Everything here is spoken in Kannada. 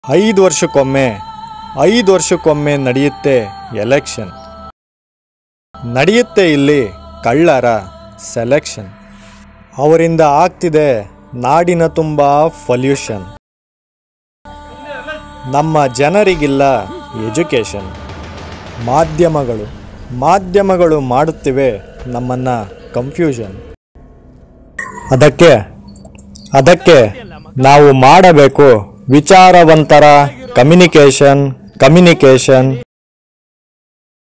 ಐದು ವರ್ಷಕ್ಕೊಮ್ಮೆ ಐದು ವರ್ಷಕ್ಕೊಮ್ಮೆ ನಡೆಯುತ್ತೆ ಎಲೆಕ್ಷನ್ ನಡೆಯುತ್ತೆ ಇಲ್ಲಿ ಕಳ್ಳರ ಸೆಲೆಕ್ಷನ್ ಅವರಿಂದ ಆಗ್ತಿದೆ ನಾಡಿನ ತುಂಬ ಪೊಲ್ಯೂಷನ್ ನಮ್ಮ ಜನರಿಗಿಲ್ಲ ಎಜುಕೇಷನ್ ಮಾಧ್ಯಮಗಳು ಮಾಧ್ಯಮಗಳು ಮಾಡುತ್ತಿವೆ ನಮ್ಮನ್ನು ಕನ್ಫ್ಯೂಷನ್ ಅದಕ್ಕೆ ಅದಕ್ಕೆ ನಾವು ಮಾಡಬೇಕು ವಿಚಾರವಂತರ ಕಮ್ಯುನಿಕೇಷನ್ ಕಮ್ಯುನಿಕೇಷನ್